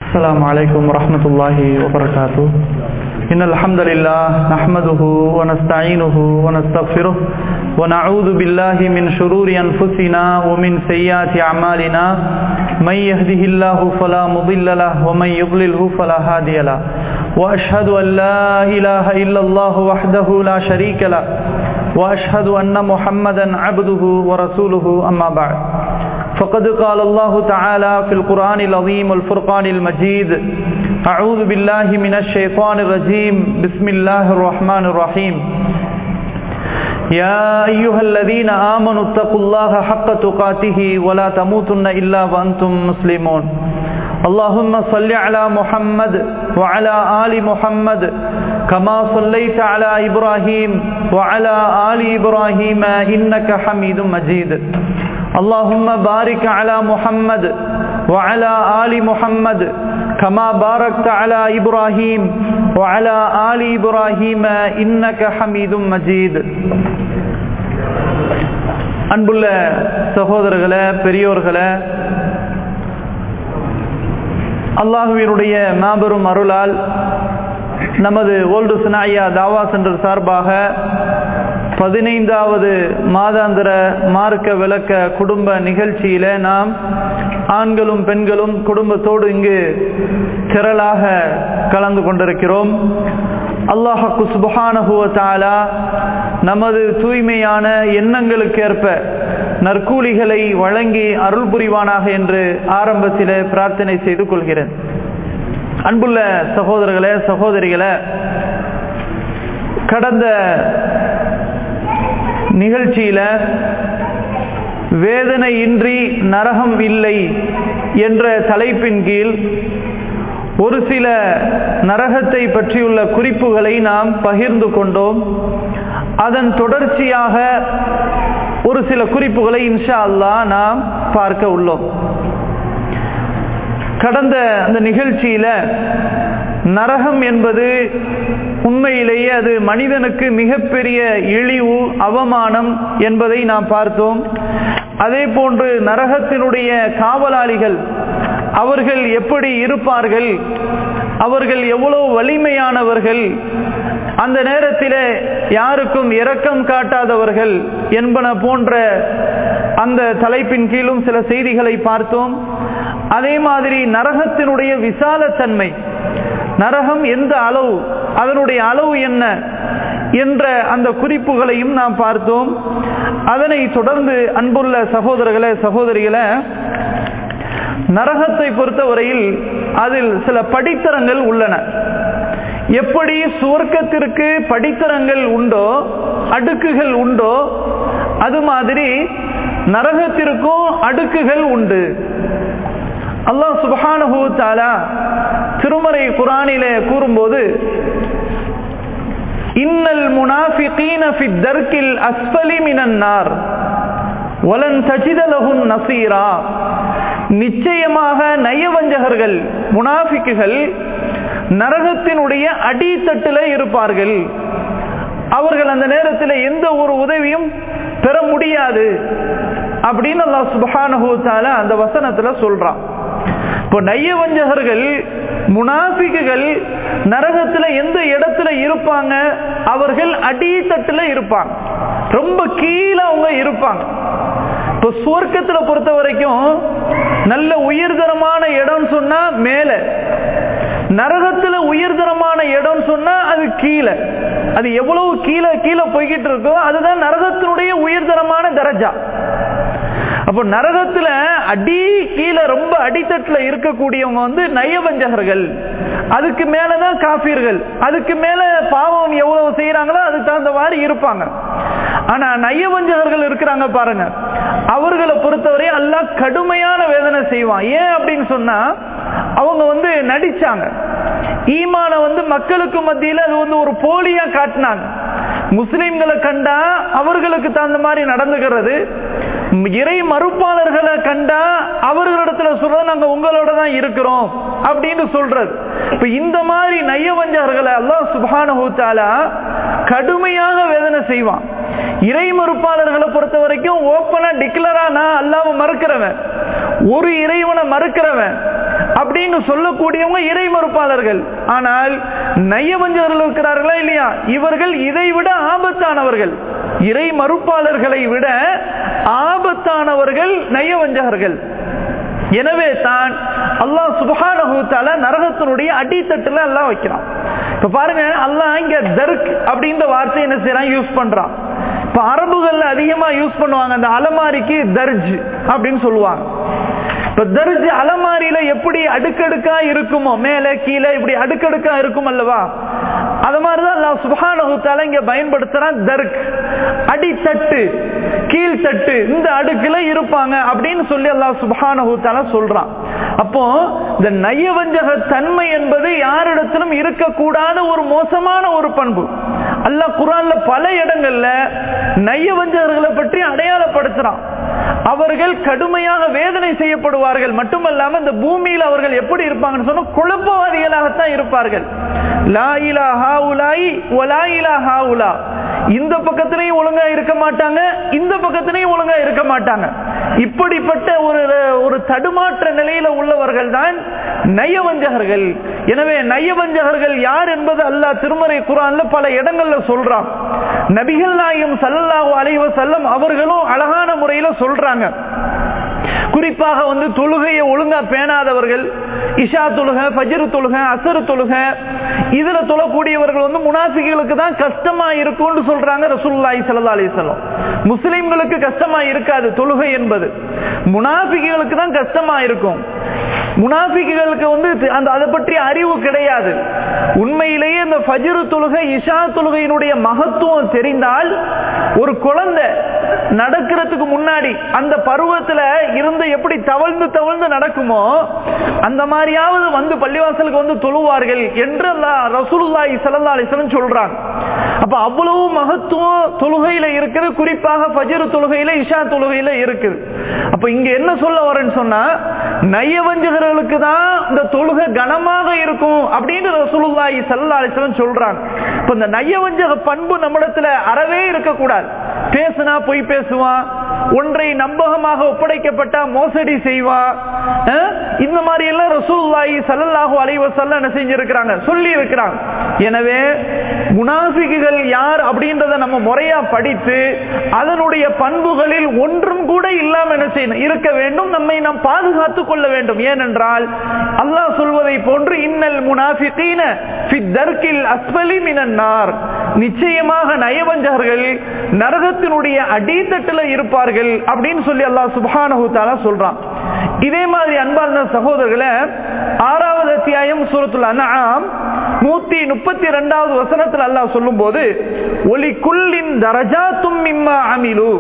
السلام عليكم ورحمة الله وبركاته إن الحمد لله نحمده ونستعينه ونستغفره ونعوذ بالله من شرور أنفسنا ومن سيئات أعمالنا من يهده الله فلا مضل له ومن يضلله فلا هادي له وأشهد أن لا إله إلا الله وحده لا شريك له وأشهد أن محمدا عبده ورسوله أما بعد فقد قال الله تعالى في القرآن العظيم والفرقان المجيد أعوذ بالله من الشيطان الرجيم بسم الله الرحمن الرحيم يا أيها الذين آمنوا اتقوا الله حق تقاته ولا تموتن إلا وأنتم مسلمون اللهم صل على محمد وعلى آل محمد كما صليت على إبراهيم وعلى آل إبراهيم إنك حميد مجيد اللهم بارك على محمد وعلى آل محمد كما باركت على إبراهيم وعلى آل إبراهيم إنك حميد مجيد அன்புள்ள சகோதரர்களே பெரியோர்களே அல்லாஹுவினுடைய மாபெரும் அருளால் நமது ஓல்டு சினாயா தாவா சென்டர் சார்பாக பதினைந்தாவது மாதாந்திர மார்க்க விளக்க குடும்ப நிகழ்ச்சியில நாம் ஆண்களும் பெண்களும் குடும்பத்தோடு இங்கு திரளாக கலந்து கொண்டிருக்கிறோம் அல்லாஹு சுபஹானஹுவத்தாலா நமது தூய்மையான எண்ணங்களுக்கு ஏற்ப நற்கூலிகளை வழங்கி அருள் புரிவானாக என்று ஆரம்பத்தில் பிரார்த்தனை செய்து கொள்கிறேன் அன்புள்ள சகோதரர்களே சகோதரிகளே கடந்த நிகழ்ச்சியில வேதனையின்றி நரகம் இல்லை என்ற தலைப்பின் கீழ் ஒரு சில நரகத்தை பற்றியுள்ள குறிப்புகளை நாம் பகிர்ந்து கொண்டோம் அதன் தொடர்ச்சியாக ஒரு சில குறிப்புகளை இன்ஷா அல்லா நாம் பார்க்க உள்ளோம் கடந்த அந்த நிகழ்ச்சியில நரகம் என்பது உண்மையிலேயே அது மனிதனுக்கு மிகப்பெரிய இழிவு அவமானம் என்பதை நாம் பார்த்தோம் அதே போன்று நரகத்தினுடைய காவலாளிகள் அவர்கள் எப்படி இருப்பார்கள் அவர்கள் எவ்வளவு வலிமையானவர்கள் அந்த நேரத்தில் யாருக்கும் இரக்கம் காட்டாதவர்கள் என்பன போன்ற அந்த தலைப்பின் கீழும் சில செய்திகளை பார்த்தோம் அதே மாதிரி நரகத்தினுடைய விசாலத்தன்மை நரகம் எந்த அளவு அதனுடைய அளவு என்ன என்ற அந்த குறிப்புகளையும் நாம் பார்த்தோம் அதனை தொடர்ந்து அன்புள்ள சகோதரர்களே சகோதரிகளை நரகத்தை பொறுத்தவரையில் அதில் சில படித்தரங்கள் உள்ளன எப்படி சுவர்க்கத்திற்கு படித்தரங்கள் உண்டோ அடுக்குகள் உண்டோ அது மாதிரி நரகத்திற்கும் அடுக்குகள் உண்டு அல்லாஹ் சுபஹானஹு தாலா திருமறை குரானிலே கூறும்போது இன்னல் முனாஃபிகீன ஃபி தர்க்கில் அஸ்ஃபலி மினன் நார் வலன் தஜித லஹும் நசீரா நிச்சயமாக நயவஞ்சகர்கள் முனாஃபிக்குகள் நரகத்தினுடைய அடித்தட்டில் இருப்பார்கள் அவர்கள் அந்த நேரத்தில் எந்த ஒரு உதவியும் பெற முடியாது அப்படின்னு அல்லா சுபஹானஹூத்தால அந்த வசனத்துல சொல்றான் இப்போ நையவஞ்சகர்கள் முனாஃபிக்குகள் நரகத்துல எந்த இடத்துல இருப்பாங்க அவர்கள் அடித்தட்டுல இருப்பாங்க ரொம்ப கீழே அவங்க இருப்பாங்க இப்போ சுவர்க்கத்துல பொறுத்த வரைக்கும் நல்ல உயர்தரமான இடம் சொன்னா மேல நரகத்துல உயர்தரமான இடம் சொன்னா அது கீழே அது எவ்வளவு கீழே கீழே போய்கிட்டு இருக்கோ அதுதான் நரகத்தினுடைய உயர்தரமான தரஜா அப்போ நரகத்துல அடி கீழே ரொம்ப அடித்தட்டுல இருக்கக்கூடியவங்க வந்து நயவஞ்சகர்கள் அதுக்கு மேலதான் காப்பீர்கள் அதுக்கு மேல பாவம் எவ்வளவு செய்யறாங்களோ அதுக்கு தகுந்த மாதிரி இருப்பாங்க ஆனா நயவஞ்சகர்கள் இருக்கிறாங்க பாருங்க அவர்களை பொறுத்தவரை அல்லா கடுமையான வேதனை செய்வான் ஏன் அப்படின்னு சொன்னா அவங்க வந்து நடிச்சாங்க ஈமான வந்து மக்களுக்கு மத்தியில் அது வந்து ஒரு போலியா காட்டினாங்க முஸ்லிம்களை கண்டா அவர்களுக்கு தகுந்த மாதிரி நடந்துகிறது இறை மறுப்பாளர்களை கண்டா அவர்களிடத்துல சொல்றது நாங்க உங்களோட தான் இருக்கிறோம் அப்படின்னு சொல்றது இப்ப இந்த மாதிரி நயவஞ்சகர்களை அல்லாஹ் சுபானஹூத்தாலா கடுமையாக வேதனை செய்வான் இறை மறுப்பாளர்களை பொறுத்த வரைக்கும் ஓப்பனா டிக்ளரா நான் அல்லாம மறுக்கிறவன் ஒரு இறைவனை மறுக்கிறவன் அப்படின்னு சொல்லக்கூடியவங்க இறை மறுப்பாளர்கள் ஆனால் நயவஞ்சகர்கள் இருக்கிறார்களா இல்லையா இவர்கள் இதை விட ஆபத்தானவர்கள் இறை மறுப்பாளர்களை விட ஆபத்தானவர்கள் நயவஞ்சகர்கள் எனவே தான் அல்லாஹ் சுபஹானஹூத்தால நரகத்தினுடைய அடித்தட்டுல எல்லாம் வைக்கிறான் இப்ப பாருங்க அல்லாஹ் இங்க தர்க் அப்படின்ற வார்த்தை என்ன செய்யறான் யூஸ் பண்றான் இப்ப அரபுகள்ல அதிகமா யூஸ் பண்ணுவாங்க அந்த அலமாரிக்கு தர்ஜ் அப்படின்னு சொல்லுவாங்க இப்ப தர்ஜ் அலமாரியில எப்படி அடுக்கடுக்கா இருக்குமோ மேல கீழே இப்படி அடுக்கடுக்கா இருக்கும் அல்லவா அது மாதிரிதான் அல்லாஹ் சுபஹானஹுத்தால இங்க பயன்படுத்துறான் தர்க் அடித்தட்டு கீழ்த்தட்டு இந்த அடுக்குல இருப்பாங்க அப்படின்னு சொல்லி அல்லாஹ் சுபஹானஹுத்தால சொல்றான் அப்போ இந்த நயவஞ்சக தன்மை என்பது யாரிடத்திலும் இருக்கக்கூடாத ஒரு மோசமான ஒரு பண்பு அல்லாஹ் குரான்ல பல இடங்கள்ல நயவஞ்சகர்களை பற்றி அடையாளப்படுத்துறான் அவர்கள் கடுமையாக வேதனை செய்யப்படுவார்கள் மட்டுமல்லாம இந்த பூமியில் அவர்கள் எப்படி இருப்பாங்கன்னு சொன்னா குழப்பவாதிகளாகத்தான் இருப்பார்கள் லா இலாஹா உலாய் ஒலா இலாஹா உலா இந்த பக்கத்திலையும் ஒழுங்கா இருக்க மாட்டாங்க இந்த பக்கத்திலையும் ஒழுங்கா இருக்க மாட்டாங்க இப்படிப்பட்ட ஒரு ஒரு தடுமாற்ற நிலையில உள்ளவர்கள் தான் நயவஞ்சகர்கள் எனவே நயவஞ்சகர்கள் யார் என்பது அல்லாஹ் திருமறை குரான்ல பல இடங்கள்ல சொல்றான் நபிகள் நாயம் சல்லல்லாஹு அலைஹி வஸல்லம் அவர்களும் அழகான முறையில சொல்றாங்க குறிப்பாக வந்து தொழுகையை ஒழுங்கா பேணாதவர்கள் இஷா தொழுக பஜ்ரு தொழுக அசரு தொழுக இதுல தொழக்கூடியவர்கள் வந்து முனாஃபிகளுக்கு தான் கஷ்டமா இருக்கும்னு சொல்றாங்க ரசூலுல்லாஹி ஸல்லல்லாஹு அலைஹி வஸல்லம் முஸ்லிம்களுக்கு கஷ்டமா இருக்காது தொழுகை என்பது முனாஃபிகளுக்கு தான் கஷ்டமா இருக்கும் முனாஃபிகளுக்கு வந்து அந்த அதை பற்றி அறிவு கிடையாது உண்மையிலேயே இந்த ஃபஜ்ரு தொழுகை இஷா தொழுகையினுடைய மகத்துவம் தெரிந்தால் ஒரு குழந்தை நடக்கிறதுக்கு முன்னாடி அந்த பருவத்துல இருந்து எப்படி தவழ்ந்து தவழ்ந்து நடக்குமோ அந்த மாதிரியாவது வந்து பள்ளிவாசலுக்கு வந்து தொழுவார்கள் என்று ரசூலுல்லாஹி ஸல்லல்லாஹு அலைஹி வஸல்லம் சொல்றாங்க அப்ப அவ்வளவு மகத்துவம் தொழுகையில இருக்குது குறிப்பாக ஃபஜ்ர் தொழுகையில இஷா தொழுகையில இருக்குது அப்ப இங்க என்ன சொல்ல வரேன்னு சொன்னா நயவஞ்சகர்களுக்கு தான் இந்த தொழுகை கனமாக இருக்கும் அப்படின்னு ரசூலுல்லாஹி ஸல்லல்லாஹு அலைஹி வஸல்லம் சொல்றாங்க இப்ப இந்த நயவஞ்சக பண்பு நம்மிடத்துல அறவே இருக்கக்கூடாது பேசுனா பொய் பேசுவான் ஒன்றை நம்பகமாக ஒப்படைக்கப்பட்டா மோசடி செய்வான் இந்த மாதிரி எல்லாம் ரசூல்லாஹி சல்லல்லாஹு அலைஹி வஸல்லம் என்ன செஞ்சிருக்கிறாங்க சொல்லி இருக்கிறாங்க எனவே முனாஃபிக்குகள் யார் அப்படின்றத நம்ம முறையா படித்து அதனுடைய பண்புகளில் ஒன்றும் கூட இல்லாம என்ன செய்யணும் இருக்க வேண்டும் நம்மை நாம் பாதுகாத்துக் கொள்ள வேண்டும் ஏனென்றால் அல்லாஹ் சொல்வதை போன்று இன்னல் முனாஃபிகீன ஃபி தர்கில் அஸ்பலி மினன் நார் நிச்சயமாக நயவஞ்சகர்கள் நரகத்தினுடைய அடித்தட்டுல இருப்பார்கள் அப்படின்னு சொல்லி அல்லாஹ் சுப்ஹானஹு தஆலா சொல்றான் இதே மாதிரி அன்பார்ந்த சகோதரர்களை ஆறாவது அத்தியாயம் சூரத்துல் அன்ஆம் நூத்தி முப்பத்தி ரெண்டாவது வசனத்தில் அல்லாஹ் சொல்லும் போது ஒலி குல்லின் தரஜாத்தும் மிம்மா அமிலு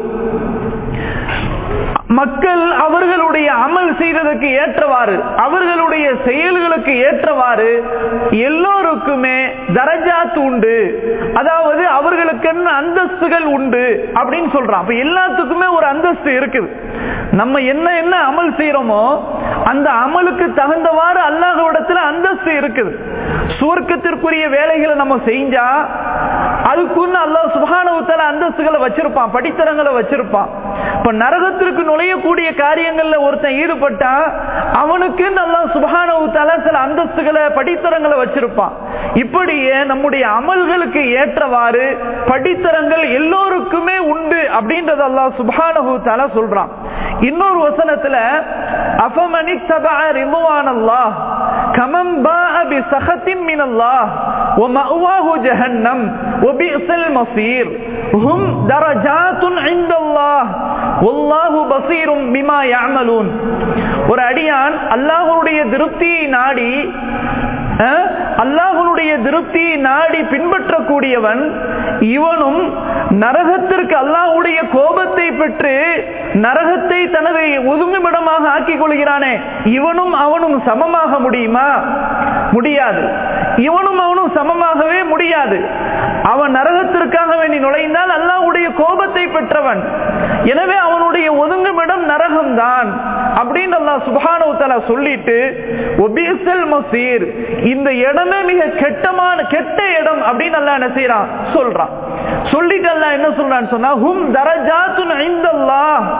மக்கள் அவர்களுடைய அமல் செய்ததற்கு ஏற்றவாறு அவர்களுடைய செயல்களுக்கு ஏற்றவாறு எல்லோருக்குமே தரஜாத்து உண்டு அதாவது அவர்களுக்கு அந்தஸ்துகள் உண்டு அப்படின்னு சொல்றான் அப்ப எல்லாத்துக்குமே ஒரு அந்தஸ்து இருக்குது நம்ம என்ன என்ன அமல் செய்யறோமோ அந்த அமலுக்கு தகுந்தவாறு அல்லாஹ்விடத்துல அந்தஸ்து இருக்குது சுவர்க்கத்திற்குரிய வேலைகளை நம்ம செஞ்சா அதுக்குன்னு அல்லாஹ் சுபானவத்தால அந்தஸ்துகளை வச்சிருப்பான் படித்தரங்களை வச்சிருப்பான் இப்ப நரகத்திற்கு நுழையக்கூடிய காரியங்கள்ல ஒருத்தன் ஈடுபட்டா அவனுக்கு நல்லா சுபானவத்தால சில அந்தஸ்துகளை படித்தரங்களை வச்சிருப்பான் இப்படியே நம்முடைய அமல்களுக்கு ஏற்றவாறு படித்தரங்கள் எல்லோருக்குமே உண்டு அப்படின்றது அல்லாஹ் சுபானஹூத்தால சொல்றான் இன்னொரு வசனத்துல அஃபமனி தபா ரிதுவான் அல்லாஹ் கமம் பாஅ பிசஹத்தின் மின் அல்லாஹ் ومأواه جهنم وبئس المصير هم درجات عند الله والله بصير بما يعملون ஒரு அடியான் அல்லாஹ்வுடைய திருப்தியை நாடி அல்லாஹனுடைய திருப்தியை நாடி பின்பற்றக்கூடியவன் இவனும் நரகத்திற்கு அல்லாஹுடைய கோபத்தை பெற்று நரகத்தை தனது ஒதுங்குமிடமாக ஆக்கிக் கொள்கிறானே இவனும் அவனும் சமமாக முடியுமா முடியாது இவனும் அவனும் சமமாகவே முடியாது அவன் நரகத்திற்காக வேண்டி நுழைந்தால் அல்லாஹுடைய கோபத்தை பெற்றவன் எனவே அவனுடைய ஒதுங்குமிடம் நரகம்தான் அப்படின்னு அல்லாஹ் சுபானவத்தலா சொல்லிட்டு ஒபீசல் மசீர் இந்த இடமே மிக கெட்டமான கெட்ட இடம் அப்படின்னு அல்லா என்ன செய்யறான் சொல்றான் சொல்லிட்டு அல்லா என்ன சொல்றான்னு சொன்னா ஹும் தரஜாத்துன் ஐந்தல்லாஹ்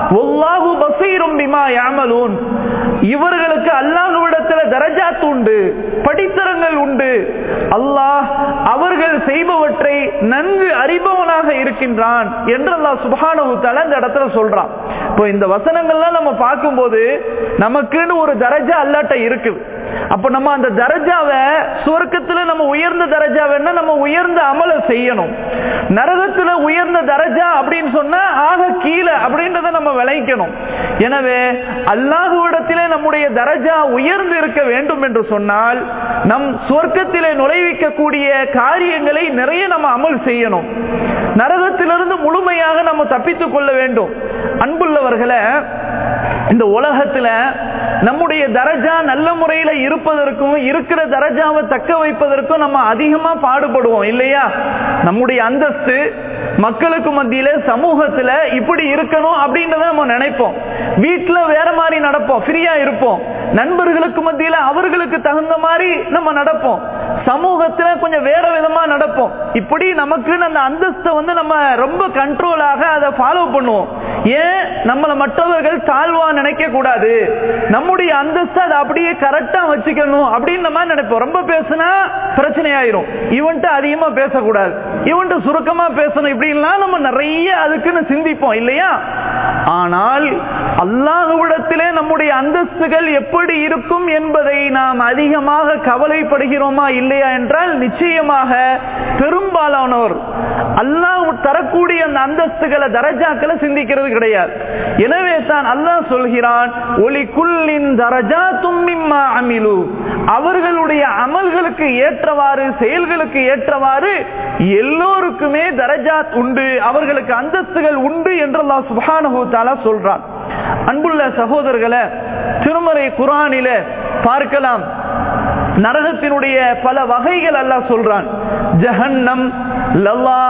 வல்லாஹு பசீரும் பிமா யாமலூன் இவர்களுக்கு அல்லாஹ்விடத்துல தரஜாத் உண்டு படித்தரங்கள் உண்டு அல்லாஹ் அவர்கள் செய்பவற்றை நன்கு அறிபவனாக இருக்கின்றான் என்று அல்லாஹ் சுபானு தஆலா இந்த இடத்துல சொல்றான் இப்போ இந்த வசனங்கள்லாம் நம்ம பார்க்கும்போது நமக்குன்னு ஒரு தரஜா அல்லாட்ட இருக்குது அப்ப நம்ம அந்த தரஜாவை சுவர்க்கத்துல நம்ம உயர்ந்த தரஜாவை நம்ம உயர்ந்த அமல செய்யணும் நரகத்துல உயர்ந்த தரஜா அப்படின்னு சொன்னா ஆக கீழே அப்படின்றத நம்ம விளைக்கணும் எனவே அல்லாஹுவிடத்திலே நம்முடைய தரஜா உயர்ந்து இருக்க வேண்டும் என்று சொன்னால் நம் சுவர்க்கத்திலே நுழைவிக்கக்கூடிய காரியங்களை நிறைய நம்ம அமல் செய்யணும் நரகத்திலிருந்து முழுமையாக நம்ம தப்பித்துக் கொள்ள வேண்டும் அன்புள்ளவர்களை இந்த உலகத்துல நம்முடைய தரஜா நல்ல முறையில இருப்பதற்கும் இருக்கிற தரஜாவை தக்க வைப்பதற்கும் நம்ம அதிகமா பாடுபடுவோம் இல்லையா நம்முடைய அந்தஸ்து மக்களுக்கு மத்தியில சமூகத்துல இப்படி இருக்கணும் அப்படின்றத நம்ம நினைப்போம் வீட்டுல வேற மாதிரி நடப்போம் ஃப்ரீயா இருப்போம் நண்பர்களுக்கு மத்தியில அவர்களுக்கு தகுந்த மாதிரி நம்ம நடப்போம் சமூகத்துல கொஞ்சம் வேற விதமா நடப்போம் இப்படி நமக்குன்னு அந்த அந்தஸ்தை வந்து நம்ம ரொம்ப கண்ட்ரோலாக அதை ஃபாலோ பண்ணுவோம் ஏன் நம்மள மற்றவர்கள் தாழ்வா நினைக்க கூடாது நம்முடைய அந்தஸ்தை அதை அப்படியே கரெக்டா வச்சுக்கணும் அப்படின்னு நம்ம நினைப்போம் ரொம்ப பேசுனா பிரச்சனை ஆயிரும் இவன்ட்டு அதிகமா பேசக்கூடாது இவன்ட்டு சுருக்கமா பேசணும் இப்படின்லாம் நம்ம நிறைய அதுக்குன்னு சிந்திப்போம் இல்லையா ஆனால் அல்லாஹுவிடத்திலே நம்முடைய அந்தஸ்துகள் எப்படி இருக்கும் என்பதை நாம் அதிகமாக கவலைப்படுகிறோமா இல்லையா என்றால் நிச்சயமாக பெரும்பாலானோர் அல்லாஹ் தரக்கூடிய அந்த அந்தஸ்துகளை தரஜாக்களை சிந்திக்கிறது கிடையாது எனவே தான் அல்லாஹ் சொல்கிறான் ஒலி குல்லின் தரஜா தும்மிம்மா அமிலு அவர்களுடைய அமல்களுக்கு ஏற்றவாறு செயல்களுக்கு ஏற்றவாறு எல்லோருக்குமே தரஜாத் உண்டு அவர்களுக்கு அந்தஸ்துகள் உண்டு என்று அல்லாஹ் சுபானு தாலா சொல்றான் அன்புள்ள சகோதரர்களை திருமறை குரானில பார்க்கலாம் நரகத்தினுடைய பல வகைகள் அல்லாஹ் சொல்றான் ஜஹன்னம் லல்லா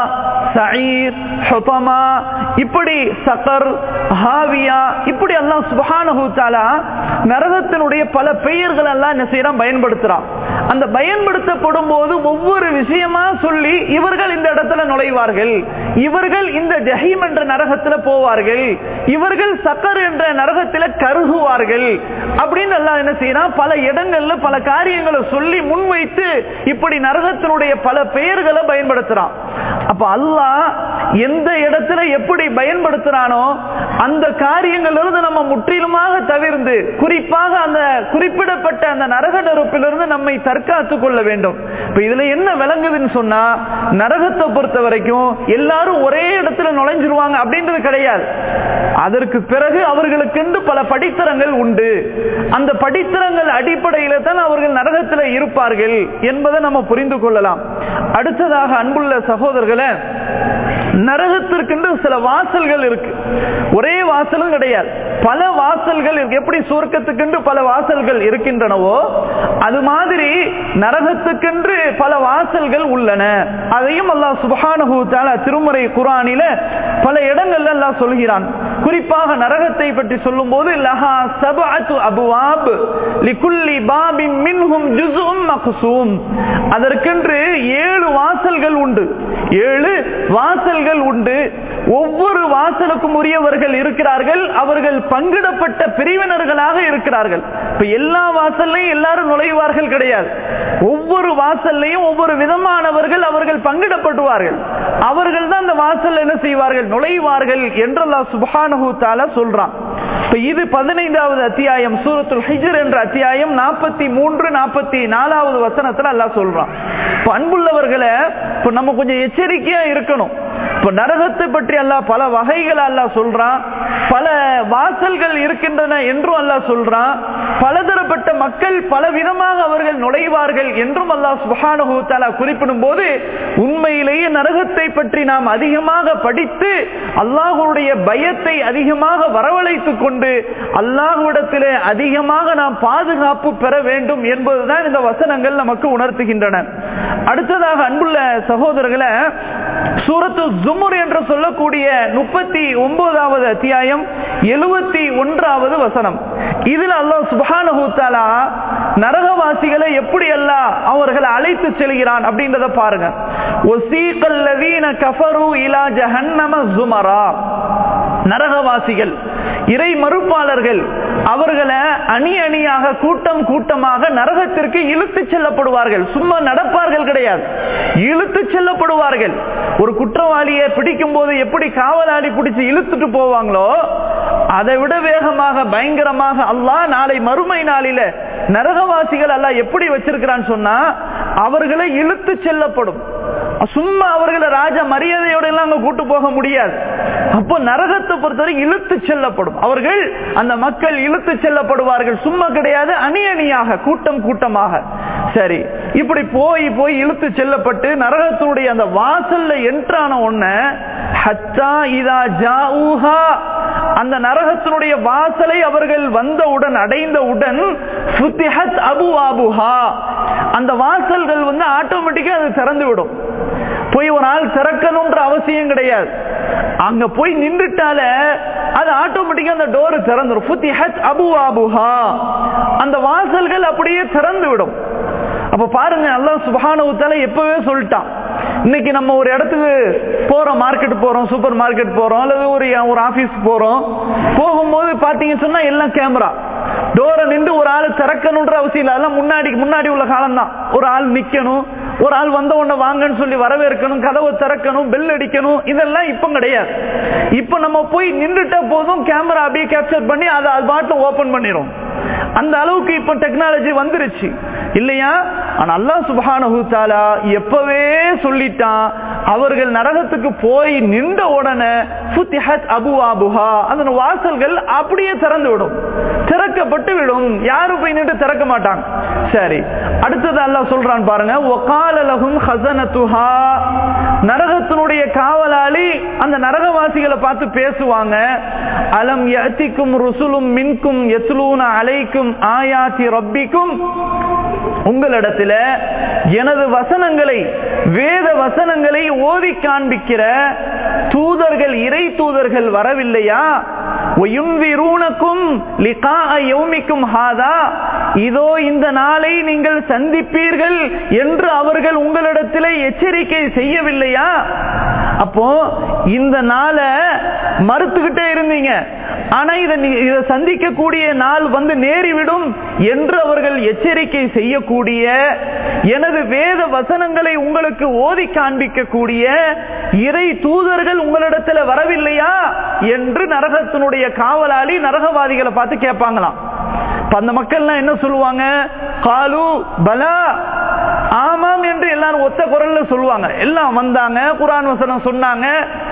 சயீர் ஹொபமா இப்படி சகர் ஹாவியா இப்படி எல்லாம் சுபஹானஹு தாலா நரகத்தினுடைய பல பெயர்கள் எல்லாம் என்ன செய்யறான் பயன்படுத்துறான் அந்த பயன்படுத்தப்படும் போது ஒவ்வொரு விஷயமா சொல்லி இவர்கள் இந்த இடத்துல நுழைவார்கள் இவர்கள் இந்த ஜஹீம் என்ற நரகத்துல போவார்கள் இவர்கள் சக்கர் என்ற நரகத்துல கருகுவார்கள் அப்படின்னு எல்லாம் என்ன செய்யறான் பல இடங்கள்ல பல காரியங்களை சொல்லி முன்வைத்து இப்படி நரகத்தினுடைய பல பெயர்களை பயன்படுத்துறான் அப்ப அல்லாஹ் எந்த இடத்துல எப்படி பயன்படுத்துறானோ அந்த காரியங்கள் இருந்து நம்ம முற்றிலுமாக தவிர்ந்து குறிப்பாக அந்த குறிப்பிடப்பட்ட அந்த நரக நெருப்பிலிருந்து நம்மை தற்காத்துக் கொள்ள வேண்டும் இப்ப இதுல என்ன விளங்குதுன்னு சொன்னா நரகத்தை பொறுத்த வரைக்கும் எல்லாரும் ஒரே இடத்துல நுழைஞ்சிருவாங்க அப்படின்றது கிடையாது அதற்கு பிறகு அவர்களுக்கு பல படித்தரங்கள் உண்டு அந்த படித்தரங்கள் அடிப்படையில தான் அவர்கள் நரகத்தில் இருப்பார்கள் என்பதை நம்ம புரிந்து கொள்ளலாம் அடுத்ததாக அன்புள்ள சகோதரர்களை நரகத்திற்கென்று சில வாசல்கள் இருக்கு ஒரே வாசலும் கிடையாது பல வாசல்கள் இருக்கு எப்படி சுவர்க்கத்துக்கென்று பல வாசல்கள் இருக்கின்றனவோ அது மாதிரி நரகத்துக்கென்று பல வாசல்கள் உள்ளன அதையும் அல்லாஹ் சுபஹானஹு தஆலா திருமறை குர்ஆனில பல இடங்கள்ல அல்லாஹ் சொல்கிறான் குறிப்பாக நரகத்தை பற்றி சொல்லும்போது லஹா சபஅத்து அபுவாப் லிகுல்லி பாபின் மின்ஹும் ஜுஸும் மக்சூம் அதற்கென்று ஏழு வாசல்கள் உண்டு ஏழு வாசல்கள் உண்டு ஒவ்வொரு வாசலுக்கும் உரியவர்கள் இருக்கிறார்கள் அவர்கள் பங்கிடப்பட்ட பிரிவினர்களாக இருக்கிறார்கள் இப்ப எல்லா வாசல்லையும் எல்லாரும் நுழைவார்கள் கிடையாது ஒவ்வொரு வாசல்லையும் ஒவ்வொரு விதமானவர்கள் அவர்கள் பங்கிடப்படுவார்கள் அவர்கள் தான் அந்த வாசல் என்ன செய்வார்கள் நுழைவார்கள் என்றெல்லாம் சுபானு தால சொல்றான் இப்ப இது பதினைந்தாவது அத்தியாயம் சூரத்துல் ஹிஜர் என்ற அத்தியாயம் நாற்பத்தி மூன்று நாற்பத்தி நாலாவது வசனத்துல எல்லாம் சொல்றான் இப்ப அன்புள்ளவர்களை இப்ப நம்ம கொஞ்சம் எச்சரிக்கையா இருக்கணும் இப்ப நரகத்தை பற்றி அல்லாஹ் பல வகைகள் அல்லாஹ் சொல்றான் பல வாசல்கள் இருக்கின்றன என்றும் அல்லாஹ் சொல்றான் பலதரப்பட்ட மக்கள் பல விதமாக அவர்கள் நுழைவார்கள் என்றும் அல்லாஹ் சுபானு தாலா குறிப்பிடும் போது உண்மையிலேயே நரகத்தை பற்றி நாம் அதிகமாக படித்து அல்லாஹுடைய பயத்தை அதிகமாக வரவழைத்துக் கொண்டு அல்லாஹுவிடத்திலே அதிகமாக நாம் பாதுகாப்பு பெற வேண்டும் என்பதுதான் இந்த வசனங்கள் நமக்கு உணர்த்துகின்றன அடுத்ததாக அன்புள்ள சகோதரர்களை சூரத்து ஜுமுர் என்று சொல்லக்கூடிய முப்பத்தி ஒன்பதாவது அத்தியாயம் எழுபத்தி ஒன்றாவது வசனம் இதில் அல்லாஹ் சுபானஹூத்தாலா நரகவாசிகளை எப்படி அல்லா அவர்களை அழைத்து செல்கிறான் அப்படின்றத பாருங்க ஒசீகல்லவீன கஃபரு இலா ஜஹன்னம ஜுமரா நரகவாசிகள் இறை மறுப்பாளர்கள் அவர்களை அணி அணியாக கூட்டம் கூட்டமாக நரகத்திற்கு இழுத்து செல்லப்படுவார்கள் சும்மா நடப்பார்கள் கிடையாது இழுத்து செல்லப்படுவார்கள் ஒரு குற்றவாளியை பிடிக்கும் போது எப்படி காவலாளி பிடிச்சு இழுத்துட்டு போவாங்களோ அதை விட வேகமாக பயங்கரமாக அல்லாஹ் நாளை மறுமை நாளில நரகவாசிகள் அல்லாஹ் எப்படி வச்சிருக்கிறான்னு சொன்னா அவர்களை இழுத்து செல்லப்படும் சும்மா அவர்களை ராஜ மரியாதையோட எல்லாம் அங்க கூட்டு போக முடியாது அப்போ நரகத்தை பொறுத்தவரை இழுத்து செல்லப்படும் அவர்கள் அந்த மக்கள் இழுத்து செல்லப்படுவார்கள் சும்மா கிடையாது அணி அணியாக கூட்டம் கூட்டமாக சரி இப்படி போய் போய் இழுத்து செல்லப்பட்டு நரகத்தினுடைய அந்த வாசல்ல என்ட்ரான உடன ஹத்தா இதா ஜாஊஹா அந்த நரகத்தினுடைய வாசலை அவர்கள் வந்தவுடன் அடைந்தவுடன் சுத்திஹத் அபு ஆபுஹா அந்த வாசல்கள் வந்து ஆட்டோமேட்டிக்கா அது திறந்து விடும் போய் ஒரு ஆள் திறக்கணும்ன்ற அவசியம் கிடையாது அங்க போய் நின்றுட்டால அது ஆட்டோமேட்டிக்கா அந்த டோர் திறந்துடும் ஃபுத்திஹத் அபு ஆபுஹா அந்த வாசல்கள் அப்படியே திறந்து விடும் அப்ப பாருங்க அல்லாஹ் சுபஹானஹு தஆலா எப்பவே சொல்லிட்டான் இன்னைக்கு நம்ம ஒரு இடத்துக்கு போறோம் மார்க்கெட் போறோம் சூப்பர் மார்க்கெட் போறோம் அல்லது ஒரு ஒரு ஆபீஸ் போறோம் போகும்போது பாத்தீங்கன்னு சொன்னா எல்லாம் கேமரா டோரை நின்று ஒரு ஆள் திறக்கணும்ன்ற அவசியம் இல்லை அதெல்லாம் முன்னாடி முன்னாடி உள்ள காலம் தான் ஒரு ஆள் நிக்கணும் ஒரு ஆள் வந்த உடனே வாங்கன்னு சொல்லி வரவேற்கணும் கதவை திறக்கணும் பெல் அடிக்கணும் இதெல்லாம் இப்ப கிடையாது இப்ப நம்ம போய் நின்றுட்ட போதும் கேமரா அப்படியே கேப்சர் பண்ணி அதை அது பாட்டில் ஓபன் பண்ணிடும் அந்த அளவுக்கு இப்ப டெக்னாலஜி வந்துருச்சு இல்லையா ஆனா அல்லாஹ் சுபஹானஹு தஆலா எப்பவே சொல்லிட்டான் அவர்கள் நரகத்துக்கு போய் நின்ற உடனே ஃபுத்திஹத் அபுவாபுஹா அந்த வாசல்கள் அப்படியே திறந்து விடும் திறக்கப்பட்டு விடும் யாரும் போய் நின்று திறக்க மாட்டாங்க சரி அடுத்தது அல்லாஹ் சொல்றான் பாருங்க ஒகால லஹும் ஹஸனத்துஹா நரகத்தினுடைய காவலாளி அந்த நரகவாசிகளை பார்த்து பேசுவாங்க அலம் யத்திக்கும் ருசுலும் மின்கும் எத்லூன அலைக்கும் ஆயாத்தி ரப்பிக்கும் உங்களிடத்துல எனது வசனங்களை வேத வசனங்களை ஓதி காண்பிக்கிற தூதர்கள் இறை தூதர்கள் வரவில்லையா யௌமிக்கும் ஹாதா இதோ இந்த நாளை நீங்கள் சந்திப்பீர்கள் என்று அவர்கள் உங்களிடத்தில் எச்சரிக்கை செய்யவில்லையா அப்போ இந்த நாளை மறுத்துக்கிட்டே இருந்தீங்க ஆனா இதை இதை சந்திக்கக்கூடிய நாள் வந்து நேரிவிடும் என்று அவர்கள் எச்சரிக்கை செய்யக்கூடிய எனது வேத வசனங்களை உங்களுக்கு ஓதி காண்பிக்கக்கூடிய இறை தூதர்கள் உங்களிடத்துல வரவில்லையா என்று நரகத்தினுடைய காவலாளி நரகவாதிகளை பார்த்து கேட்பாங்களாம் அந்த மக்கள்லாம் என்ன சொல்லுவாங்க காலு பலா ஆமாம் என்று எல்லாரும் ஒத்த குரல்ல சொல்லுவாங்க எல்லாம் வந்தாங்க குரான் வசனம் சொன்னாங்க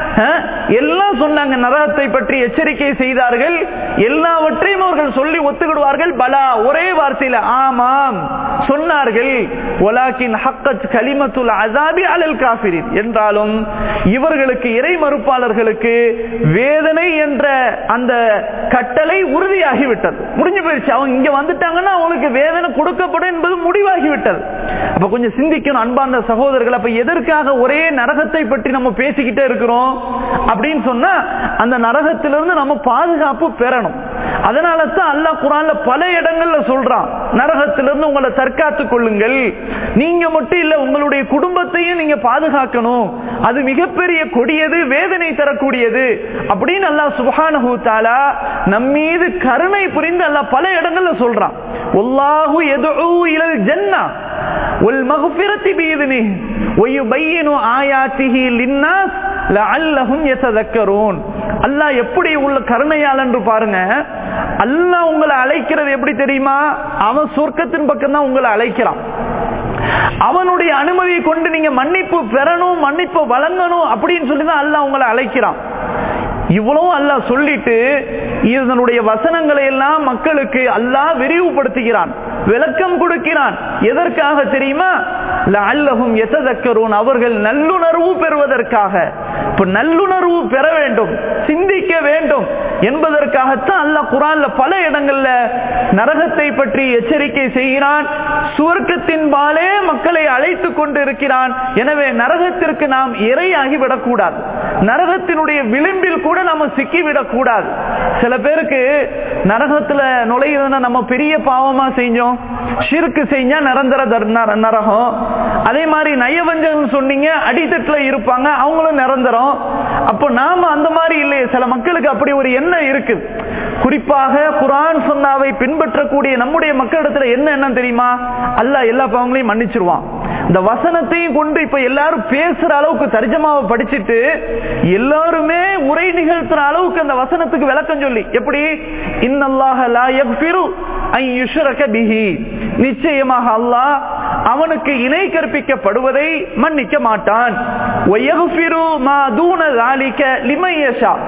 எல்லாம் சொன்னாங்க நரகத்தை பற்றி எச்சரிக்கை செய்தார்கள் எல்லாவற்றையும் அவர்கள் சொல்லி ஒத்துக்கிடுவார்கள் பலா ஒரே வார்த்தையில ஆமாம் சொன்னார்கள் ஒலாக்கின் ஹக்கத் கலிமத்துல் அசாபி அலல் காபிரின் என்றாலும் இவர்களுக்கு இறை மறுப்பாளர்களுக்கு வேதனை என்ற அந்த கட்டளை உறுதியாகிவிட்டது முடிஞ்சு போயிடுச்சு அவங்க இங்க வந்துட்டாங்கன்னா அவங்களுக்கு வேதனை கொடுக்கப்படும் என்பது முடிவாகிவிட்டது அப்ப கொஞ்சம் சிந்திக்கணும் அன்பார்ந்த சகோதரர்கள் அப்ப எதற்காக ஒரே நரகத்தை பற்றி நம்ம பேசிக்கிட்டே இருக்கிறோம் அப்படின்னு சொன்னா அந்த நரகத்திலிருந்து நம்ம பாதுகாப்பு பெறணும் அதனால தான் அல்லாஹ் குரான்ல பல இடங்கள்ல சொல்றான் நரகத்திலிருந்து உங்களை தற்காத்துக் கொள்ளுங்கள் நீங்க மட்டும் இல்ல உங்களுடைய குடும்பத்தையும் நீங்க பாதுகாக்கணும் அது மிகப்பெரிய கொடியது வேதனை தரக்கூடியது அப்படின்னு அல்லாஹ் சுபஹானஹு தஆலா நம்மீது கருணை புரிந்து அல்லாஹ் பல இடங்கள்ல சொல்றான் வல்லாஹு யதுஉ இலல் ஜன்னah والمغفرة بإذنه ويبين آياته للناس لعلهم يتذكرون அல்லாஹ் எப்படி உள்ள கருணையால் என்று பாருங்க அல்லாஹ் உங்களை அழைக்கிறது எப்படி தெரியுமா அவன் சொர்க்கத்தின் பக்கம் தான் உங்களை அழைக்கிறான் அவனுடைய அனுமதியை கொண்டு நீங்க மன்னிப்பு பெறணும் மன்னிப்பு வழங்கணும் அப்படின்னு சொல்லி தான் அல்லாஹ் உங்களை அழைக்கிறான் இவ்வளவு அல்லாஹ் சொல்லிட்டு இதனுடைய வசனங்களை எல்லாம் மக்களுக்கு அல்லாஹ் விரிவுபடுத்துகிறான் விளக்கம் கொடுக்கிறான் எதற்காக தெரியுமா அல்லகும் எத்ததக்கரும் அவர்கள் நல்லுணர்வு பெறுவதற்காக இப்ப நல்லுணர்வு பெற வேண்டும் சிந்திக்க வேண்டும் என்பதற்காகத்தான் அல்லாஹ் குரான்ல பல இடங்கள்ல நரகத்தை பற்றி எச்சரிக்கை செய்கிறான் சுவர்க்கத்தின் பாலே மக்களை அழைத்து கொண்டு இருக்கிறான் எனவே நரகத்திற்கு நாம் இரையாகி விடக்கூடாது நரகத்தினுடைய விளிம்பில் கூட நம்ம சிக்கிவிடக் கூடாது சில பேருக்கு நரகத்துல நுழையுதுன்னா நம்ம பெரிய பாவமா செஞ்சோம் ஷிருக்கு செஞ்சா நிரந்தர தர்- நர- நரகம் அதே மாதிரி நயவஞ்சகம் சொன்னீங்க அடித்தட்டுல இருப்பாங்க அவங்களும் நிரந்தரம் அப்போ நாம அந்த மாதிரி இல்லையே சில மக்களுக்கு அப்படி ஒரு எண்ணம் இருக்குது குறிப்பாக குரான் சொன்னாவை பின்பற்றக்கூடிய நம்முடைய மக்களிடத்துல என்ன எண்ணம் தெரியுமா அல்லாஹ் எல்லா பாவங்களையும் மன்னிச்சிருவான் இந்த வசனத்தையும் கொண்டு இப்ப எல்லாரும் பேசுற அளவுக்கு தர்ஜமாவை படிச்சிட்டு எல்லாருமே உரை நிகழ்த்துற அளவுக்கு அந்த வசனத்துக்கு விளக்கம் சொல்லி எப்படி இன்னல்லாஹ லா யக்ஃபிரு அன் யுஷ்ரக பிஹி நிச்சயமாக அல்லாஹ் அவனுக்கு இணை கற்பிக்கப்படுவதை மன்னிக்க மாட்டான் வயக்ஃபிரு மா தூன ذلك لمن يشاء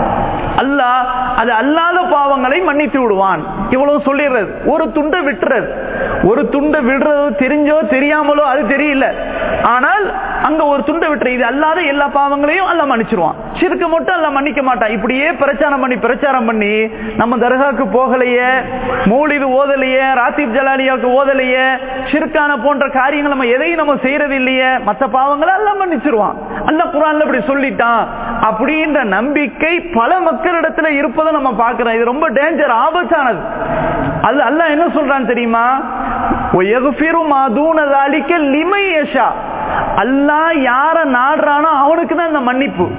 அல்லாஹ் அது அல்லாத பாவங்களை மன்னித்து விடுவான் இவ்வளவு சொல்லிடுறது ஒரு துண்டை விட்டுறது ஒரு துண்டை விடுறது தெரிஞ்சோ தெரியாமலோ அது தெரியல ஆனால் அங்க ஒரு துண்டை விட்டுற இது அல்லாத எல்லா பாவங்களையும் அல்ல மன்னிச்சிருவான் சிறுக்க மட்டும் அல்ல மன்னிக்க மாட்டான் இப்படியே பிரச்சாரம் பண்ணி பிரச்சாரம் பண்ணி நம்ம தர்காக்கு போகலையே மௌலிது ஓதலையே ராத்திப் ஜலாலியாவுக்கு ஓதலையே சிறுக்கான போன்ற காரியங்கள் நம்ம எதையும் நம்ம செய்யறது இல்லையே மற்ற பாவங்களை அல்ல மன்னிச்சிருவான் அல்ல குரான்ல இப்படி சொல்லிட்டான் அப்படின்ற நம்பிக்கை பல மக்களிடத்துல இருப்பதை நம்ம பார்க்கிறோம் இது ரொம்ப டேஞ்சர் ஆபத்தானது அது அல்லாஹ் என்ன சொல்றான் தெரியுமா ஒயகுஃபிரு மாதூன தாலிக்க லிமை யஷா அல்லாஹ் யார நாடுறானோ அவனுக்கு தான் இந்த மன்னிப்பு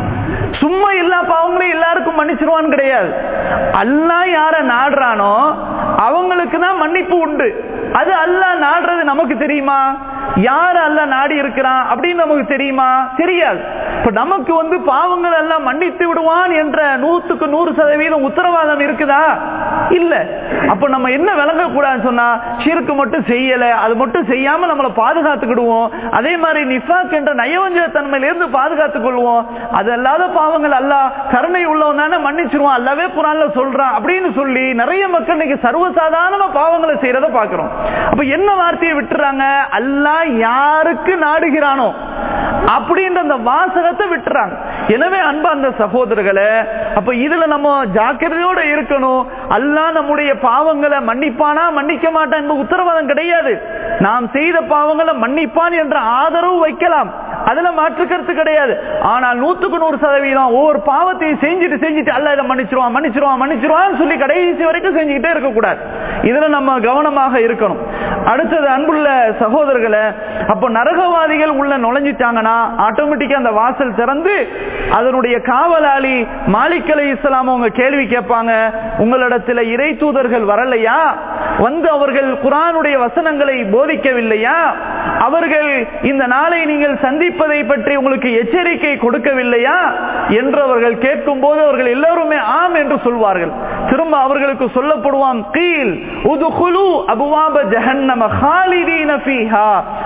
சும்மா எல்லா பாவங்களையும் எல்லாருக்கும் மன்னிச்சிருவான்னு கிடையாது அல்லாஹ் யார நாடுறானோ அவங்களுக்கு தான் மன்னிப்பு உண்டு அது அல்லாஹ் நாடுறது நமக்கு தெரியுமா யார் அல்ல நாடி இருக்கிறான் அப்படின்னு நமக்கு தெரியுமா தெரியாது இப்ப நமக்கு வந்து பாவங்கள் எல்லாம் மன்னித்து விடுவான் என்ற நூத்துக்கு நூறு சதவீதம் உத்தரவாதம் இருக்குதா இல்ல அப்ப நம்ம என்ன விளங்க கூடாதுன்னு சொன்னா சிறுக்கு மட்டும் செய்யல அது மட்டும் செய்யாம நம்மளை பாதுகாத்துக்கிடுவோம் அதே மாதிரி நிஃபாக் என்ற நயவஞ்ச தன்மையிலிருந்து பாதுகாத்துக் கொள்வோம் அது அல்லாத பாவங்கள் அல்ல கருணை உள்ளவன் தானே மன்னிச்சிருவான் அல்லவே குரான்ல சொல்றான் அப்படின்னு சொல்லி நிறைய மக்கள் இன்னைக்கு சர்வசாதாரண பாவங்களை செய்யறத பாக்குறோம் அப்ப என்ன வார்த்தையை விட்டுறாங்க அல்லாஹ் யாருக்கு நாடுகிறானோ அப்படின்ற அந்த வாசகத்தை விட்டுறாங்க எனவே அன்பா அந்த சகோதரர்களை அப்ப இதுல நம்ம ஜாக்கிரதையோட இருக்கணும் அல்லாஹ் நம்முடைய பாவங்களை மன்னிப்பானா மன்னிக்க மாட்டான் என்பது உத்தரவாதம் கிடையாது நாம் செய்த பாவங்களை மன்னிப்பான் என்ற ஆதரவு வைக்கலாம் அதுல மாற்று கருத்து கிடையாது ஆனால் நூத்துக்கு நூறு சதவீதம் ஒவ்வொரு பாவத்தையும் செஞ்சுட்டு செஞ்சுட்டு அல்ல இதை மன்னிச்சிருவான் மன்னிச்சிருவான் மன்னிச்சிருவான் சொல்லி கடைசி வரைக்கும் செஞ்சுக்கிட்டே இருக்கக்கூடாது இதுல நம்ம கவனமாக இருக்கணும் அடுத்தது அன்புள்ள சகோதரர்களை அப்போ நரகவாதிகள் உள்ள நுழைஞ்சிட்டாங்கன்னா ஆட்டோமேட்டிக்கா அந்த வாசல் திறந்து அதனுடைய காவலாளி மாலிக் அலை இஸ்லாம் அவங்க கேள்வி கேட்பாங்க உங்களிடத்துல இறை தூதர்கள் வரலையா வந்து அவர்கள் குரானுடைய வசனங்களை போதிக்கவில்லையா அவர்கள் இந்த நாளை நீங்கள் சந்திப்பதை பற்றி உங்களுக்கு எச்சரிக்கை கொடுக்கவில்லையா என்று அவர்கள் கேட்கும் போது அவர்கள் எல்லோருமே ஆம் என்று சொல்வார்கள் திரும்ப அவர்களுக்கு சொல்லப்படுவான் கீழ் உதுகுலு அபுவாப ஜஹன்னம ஹாலிதீன ஃபீஹா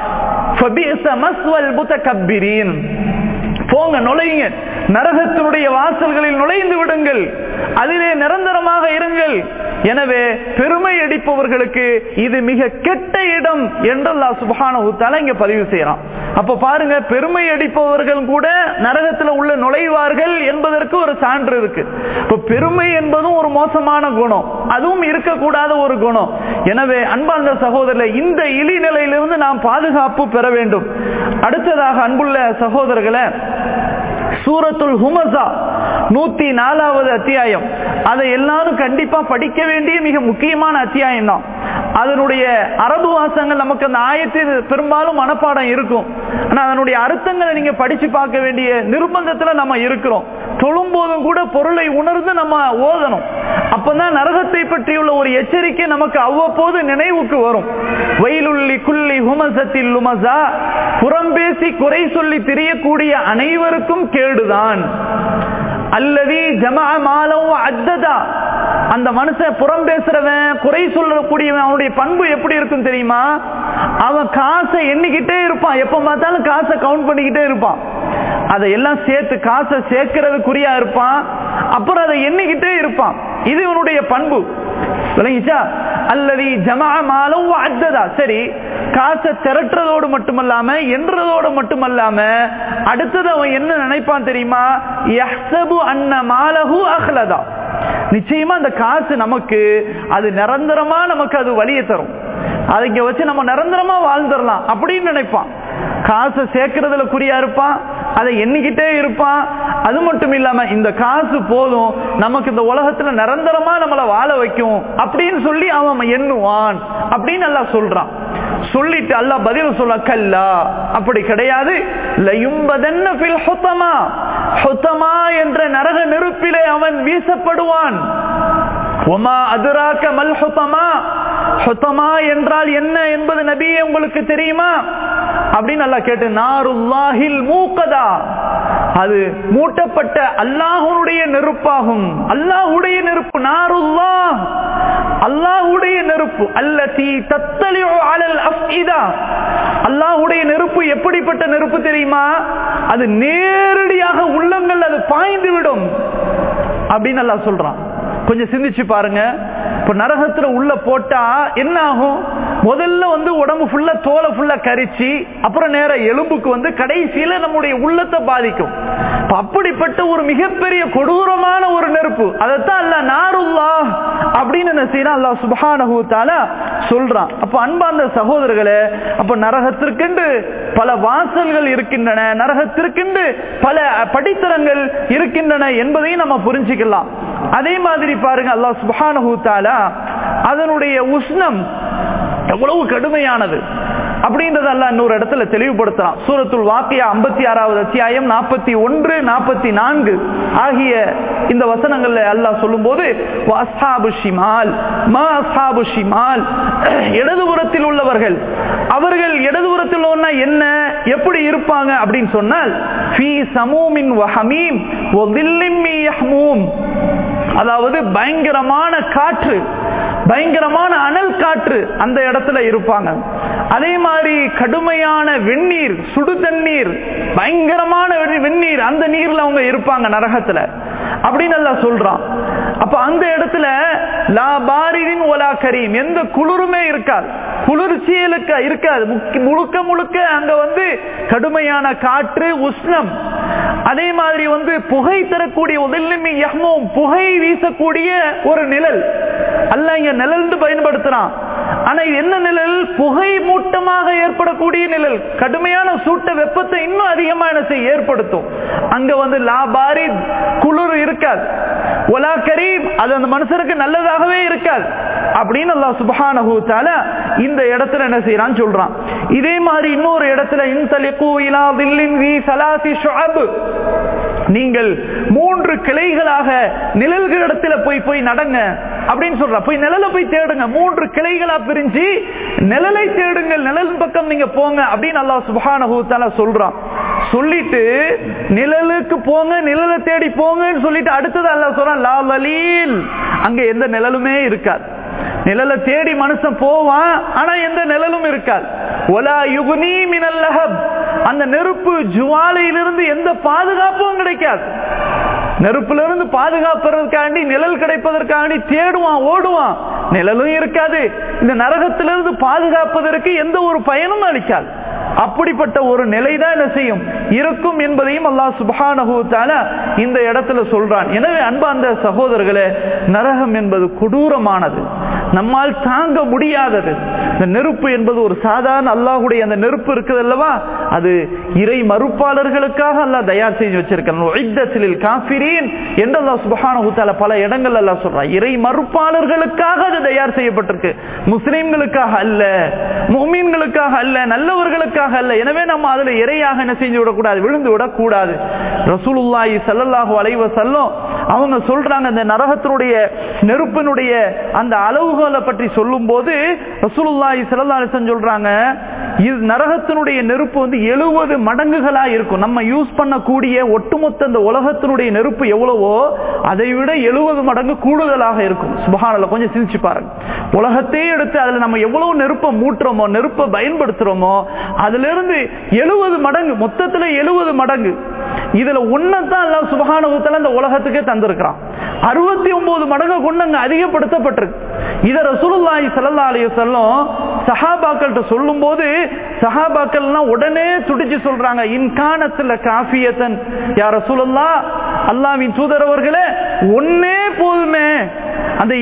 ஃபபிஸ மஸ்வல் முதகப்பிரீன் போங்க நுழையுங்க நரகத்தினுடைய வாசல்களில் நுழைந்து விடுங்கள் அதிலே நிரந்தரமாக இருங்கள் எனவே பெருமை அடிப்பவர்களுக்கு இது மிக கெட்ட இடம் என்று அல்லாஹ் சுப்ஹானஹு தஆலா இங்க பதிவு செய்யறான் அப்ப பாருங்க பெருமை அடிப்பவர்கள் கூட நரகத்துல உள்ள நுழைவார்கள் என்பதற்கு ஒரு சான்று இருக்கு இப்ப பெருமை என்பதும் ஒரு மோசமான குணம் அதுவும் இருக்கக்கூடாத ஒரு குணம் எனவே அன்பார்ந்த சகோதரர் இந்த இழிநிலையிலிருந்து நாம் பாதுகாப்பு பெற வேண்டும் அடுத்ததாக அன்புள்ள சகோதரர்களை சூரத்துல் ஹுமசா நூத்தி நாலாவது அத்தியாயம் அதை எல்லாரும் கண்டிப்பா படிக்க வேண்டிய மிக முக்கியமான அத்தியாயம் தான் அதனுடைய அரபு வாசங்கள் நமக்கு அந்த ஆயத்தில் பெரும்பாலும் மனப்பாடம் இருக்கும் ஆனா அதனுடைய அர்த்தங்களை நீங்க படிச்சு பார்க்க வேண்டிய நிர்பந்தத்துல நம்ம இருக்கிறோம் தொழும் போதும் கூட பொருளை உணர்ந்து நம்ம ஓதணும் அப்பதான் நரகத்தை பற்றியுள்ள ஒரு எச்சரிக்கை நமக்கு அவ்வப்போது நினைவுக்கு வரும் வயலுள்ளி குள்ளி ஹுமசத்தில் லுமசா புறம்பேசி குறை சொல்லி திரியக்கூடிய அனைவருக்கும் கேடுதான் அல்லது ஜமா மாலம் அத்ததா அந்த மனுஷன் புறம் பேசுறவன் குறை சொல்லக்கூடியவன் அவனுடைய பண்பு எப்படி இருக்கும் தெரியுமா அவன் காசை எண்ணிக்கிட்டே இருப்பான் எப்ப பார்த்தாலும் காசை கவுண்ட் பண்ணிக்கிட்டே இருப்பான் அதை எல்லாம் சேர்த்து காசை சேர்க்கிறதுக்குரியா இருப்பான் அப்புறம் அதை எண்ணிக்கிட்டே இருப்பான் இது இவனுடைய பண்பு விளங்கிச்சா அல்லது ஜமா மாலம் அத்ததா சரி காசை திரட்டுறதோடு மட்டுமல்லாம என்றதோடு மட்டுமல்லாம அடுத்தது அவன் என்ன நினைப்பான் தெரியுமா யஹ்சபு அன்ன மாலஹு அஹ்லதா நிச்சயமா அந்த காசு நமக்கு அது நிரந்தரமா நமக்கு அது வழியை தரும் அதை இங்க வச்சு நம்ம நிரந்தரமா வாழ்ந்துடலாம் அப்படின்னு நினைப்பான் காசை சேர்க்கறதுல குறியா இருப்பான் அதை எண்ணிக்கிட்டே இருப்பான் அது மட்டும் இல்லாம இந்த காசு போதும் நமக்கு இந்த உலகத்துல நிரந்தரமா நம்மளை வாழ வைக்கும் அப்படின்னு சொல்லி அவன் எண்ணுவான் அப்படின்னு எல்லாம் சொல்றான் சொல்லிட்டு அல்ல பதில் சொல்ல கல்லா அப்படி கிடையாது என்ற நரக நெருப்பிலே அவன் வீசப்படுவான் ஒமா அதுராக்க மல் ஹுத்தமா ஹுத்தமா என்றால் என்ன என்பது நபியே உங்களுக்கு தெரியுமா அப்படின்னு நல்லா கேட்டு நாருல்லாஹில் மூக்கதா அது மூட்டப்பட்ட அல்லாஹுடைய நெருப்பாகும் அல்லாஹுடைய நெருப்பு நாருல்லா அல்லாஹுடைய நெருப்பு அல்லதி தத்தலியோ அலல் அஃஇதா அல்லாஹுடைய நெருப்பு எப்படிப்பட்ட நெருப்பு தெரியுமா அது நேரடியாக உள்ளங்கள் அது பாய்ந்து விடும் அப்படின்னு நல்லா சொல்றான் கொஞ்சம் சிந்திச்சு பாருங்க இப்ப நரகத்துல உள்ள போட்டா என்ன ஆகும் முதல்ல வந்து உடம்பு ஃபுல்லா தோலை ஃபுல்லா கரிச்சு அப்புறம் நேர எலும்புக்கு வந்து கடைசியில நம்முடைய உள்ளத்தை பாதிக்கும் அப்படிப்பட்ட ஒரு மிகப்பெரிய கொடூரமான ஒரு நெருப்பு அதைத்தான் அல்ல நாருல்லா அப்படின்னு என்ன செய்யறான் அல்லா சுபானஹூ தாலா சொல்றான் அப்ப அன்பார்ந்த சகோதரர்களே அப்ப நரகத்திற்கென்று பல வாசல்கள் இருக்கின்றன நரகத்திற்கென்று பல படித்தரங்கள் இருக்கின்றன என்பதையும் நம்ம புரிஞ்சுக்கலாம் அதே மாதிரி பாருங்க அல்லாஹ் சுபானஹூ தாலா அதனுடைய உஷ்ணம் எவ்வளவு கடுமையானது அப்படின்றத அல்ல இன்னொரு இடத்துல தெளிவுபடுத்தலாம் சூரத்துல் வாக்கியா ஐம்பத்தி ஆறாவது அத்தியாயம் நாற்பத்தி ஒன்று நாற்பத்தி நான்கு ஆகிய இந்த வசனங்கள்ல அல்லாஹ் சொல்லும் போது இடதுபுறத்தில் உள்ளவர்கள் அவர்கள் இடதுபுறத்தில் உள்ள என்ன எப்படி இருப்பாங்க அப்படின்னு சொன்னால் அதாவது பயங்கரமான காற்று பயங்கரமான அனல் காற்று அந்த இடத்துல இருப்பாங்க அதே மாதிரி கடுமையான வெந்நீர் சுடு தண்ணீர் பயங்கரமான வெந்நீர் அந்த நீர்ல அவங்க இருப்பாங்க நரகத்துல அப்படின்னு எல்லாம் சொல்றான் அப்ப அந்த இடத்துல லா பாரிதின் ஒலா கரீம் எந்த குளிருமே இருக்காது குளிர்ச்சியலுக்கு இருக்காது முழுக்க முழுக்க அங்க வந்து கடுமையான காற்று உஷ்ணம் அதே மாதிரி வந்து புகை தரக்கூடிய உதல்லுமி யஹ்மும் புகை வீசக்கூடிய ஒரு நிழல் அல்ல இங்க நிழல்னு பயன்படுத்துறான் ஆனா இது என்ன நிழல் புகை மூட்டமாக ஏற்படக்கூடிய நிழல் கடுமையான சூட்ட வெப்பத்தை இன்னும் அதிகமா என்ன செய்ய ஏற்படுத்தும் அங்க வந்து லாபாரி குளிர் இருக்காது ஒலா கரீம் அது அந்த மனுஷனுக்கு நல்லதாகவே இருக்காது அப்படின்னு அல்லா சுபஹானஹு தஆலா இந்த இடத்துல என்ன செய்யறான்னு சொல்றான் இதே மாதிரி இன்னொரு இடத்துல இன்தலிகு இலா தில்லின் வி சலாசி ஷுஅப் நீங்கள் மூன்று கிளைகளாக நிழல்கள் இடத்துல போய் போய் நடங்க அப்படின்னு சொல்ற போய் நிழல போய் தேடுங்க மூன்று கிளைகளா பிரிஞ்சு நிழலை தேடுங்கள் நிழல் பக்கம் நீங்க போங்க அப்படின்னு அல்லாஹ் சுபஹானஹு தஆலா சொல்றான் சொல்லிட்டு நிழலுக்கு போங்க நிழலை தேடி போங்கன்னு சொல்லிட்டு அடுத்தது அல்லாஹ் சொல்றான் லா லலீல் அங்க எந்த நிழலுமே இருக்காது நிழலை தேடி மனுஷன் போவான் ஆனா எந்த நிழலும் இருக்காது ஒலா யுகுனி மினல் லஹப் அந்த நெருப்பு ஜுவாலையிலிருந்து எந்த பாதுகாப்பும் கிடைக்காது நெருப்புல இருந்து பாதுகாப்பதற்காண்டி நிழல் கிடைப்பதற்காண்டி தேடுவான் ஓடுவான் நிழலும் இருக்காது இந்த நரகத்திலிருந்து பாதுகாப்பதற்கு எந்த ஒரு பயனும் அளிக்காது அப்படிப்பட்ட ஒரு நிலைதான் என்ன செய்யும் இருக்கும் என்பதையும் அல்லாஹ் சுபஹானஹு தஆலா இந்த இடத்துல சொல்றான் எனவே அன்பார்ந்த சகோதரர்களே நரகம் என்பது கொடூரமானது நம்மால் தாங்க முடியாதது இந்த நெருப்பு என்பது ஒரு சாதாரண அல்லாஹுடைய அந்த நெருப்பு இருக்குது அல்லவா அது இறை மறுப்பாளர்களுக்காக அல்லாஹ் தயார் செஞ்சு வச்சிருக்கான் காஃபிரீன் என்று அல்லாஹ் சுபஹானஹு தஆலா பல இடங்கள் அல்லாஹ் சொல்றான் இறை மறுப்பாளர்களுக்காக அது தயார் செய்யப்பட்டிருக்கு முஸ்லிம்களுக்காக அல்ல முஃமின்களுக்காக அல்ல நல்லவர்களுக்காக அல்ல எனவே நம்ம அதுல இறையாக என்ன செஞ்சு விடக்கூடாது விழுந்து விடக்கூடாது ரசூலுல்லாஹி ஸல்லல்லாஹு அலைஹி வஸல்லம் அவங்க சொல்றாங்க இந்த நரகத்தினுடைய நெருப்பினுடைய அந்த அளவுகளை பற்றி சொல்லும்போது ரசூலுல்லாஹி ஸல்லல்லாஹு அலைஹி வஸல்லம் சொல்றாங்க இது நரகத்தினுடைய நெருப்பு வந்து எழுபது மடங்குகளா இருக்கும் நம்ம யூஸ் பண்ணக்கூடிய ஒட்டுமொத்த இந்த உலகத்தினுடைய நெருப்பு எவ்வளவோ அதை விட எழுபது மடங்கு கூடுதலாக இருக்கும் சுபஹானல்ல கொஞ்சம் சிந்திச்சு பாருங்க உலகத்தையே எடுத்து அதுல நம்ம எவ்வளவு நெருப்பை மூட்டுறோமோ நெருப்பை பயன்படுத்துறோமோ அதுல இருந்து எழுபது மடங்கு மொத்தத்துல எழுபது மடங்கு இதுல ஒன்னதான் எல்லாம் சுபகானுகத்துல இந்த உலகத்துக்கே தந்திருக்கிறான் அறுபத்தி ஒன்பது மடங்கு கொண்டு அங்க அதிகப்படுத்தப்பட்டிருக்கு இத ரசூலுல்லாஹி ஸல்லல்லாஹு அலைஹி வஸல்லம் சஹாபாக்கள்கிட்ட சொல்லும்போது சஹாபாக்கள்லாம் உடனே துடிச்சு சொல்றாங்க இன்கானத்துல காஃபியத்தன் யா ரசூலுல்லாஹ் அல்லாஹ்வின் தூதரவர்களே ஒன்னே போதுமே அந்த எழுபது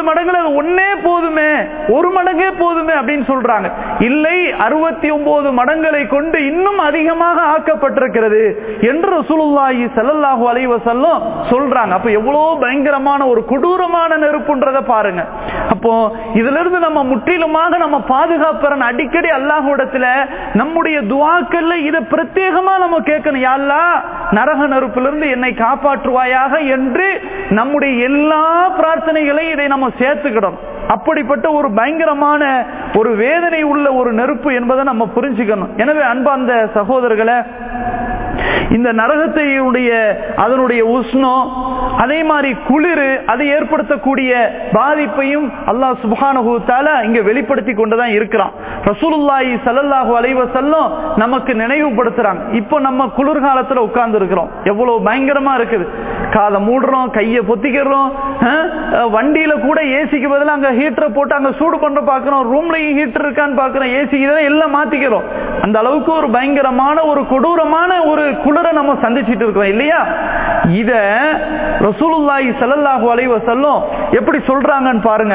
மடங்குல அது ஒன்னே போதுமே ஒரு மடங்கே போதுமே அப்படின்னு சொல்றாங்க இல்லை அறுபத்தி ஒன்பது மடங்களை கொண்டு இன்னும் அதிகமாக ஆக்கப்பட்டிருக்கிறது என்று ரசூலுல்லாஹி ஸல்லல்லாஹு அலைஹி வஸல்லம் சொல்றாங்க அப்ப எவ்வளவு பயங்கரமான ஒரு கொடூரமான நெருப்புன்றத பாருங்க அப்போ இதுல இருந்து நம்ம முற்றிலுமாக நம்ம பாதுகாப்பறன் அடிக்கடி அல்லாஹ்விடத்துல நம்முடைய துவாக்கள்ல இதை பிரத்யேகமா நம்ம கேட்கணும் யா அல்லாஹ் நரக நெருப்பிலிருந்து என்னை காப்பாற்றுவாயாக என்று நம்முடைய எல்லா பிரார்த்தனைகளையும் இதை நம்ம சேர்த்துக்கிடும் அப்படிப்பட்ட ஒரு பயங்கரமான ஒரு வேதனை உள்ள ஒரு நெருப்பு என்பதை நம்ம புரிஞ்சுக்கணும் எனவே அன்பார்ந்த சகோதரர்களை இந்த நரகத்தையுடைய அதனுடைய உஷ்ணம் அதே மாதிரி குளிர் அதை ஏற்படுத்தக்கூடிய பாதிப்பையும் அல்லாஹ் சுபானு தால இங்க வெளிப்படுத்தி கொண்டுதான் இருக்கிறான் ரசூலுல்லாஹி சல்லல்லாஹு அலைவசல்லம் நமக்கு நினைவுபடுத்துறாங்க இப்போ நம்ம குளிர்காலத்துல உட்கார்ந்து இருக்கிறோம் எவ்வளவு பயங்கரமா இருக்குது காதை மூடுறோம் கையை பொத்திக்கிறோம் வண்டியில கூட ஏசிக்கு பதிலாக அங்க ஹீட்டரை போட்டு அங்க சூடு பண்ற பாக்குறோம் ரூம்லயும் ஹீட்டர் இருக்கான்னு பாக்குறோம் ஏசி இதெல்லாம் எல்லாம் மாத்திக்கிறோம் அந்த அளவுக்கு ஒரு பயங்கரமான ஒரு கொடூரமான ஒரு குளிரை நம்ம சந்திச்சிட்டு இருக்கிறோம் இல்லையா இத ரசூலுல்லாஹி ஸல்லல்லாஹு அலைஹி வஸல்லம் எப்படி சொல்றாங்கன்னு பாருங்க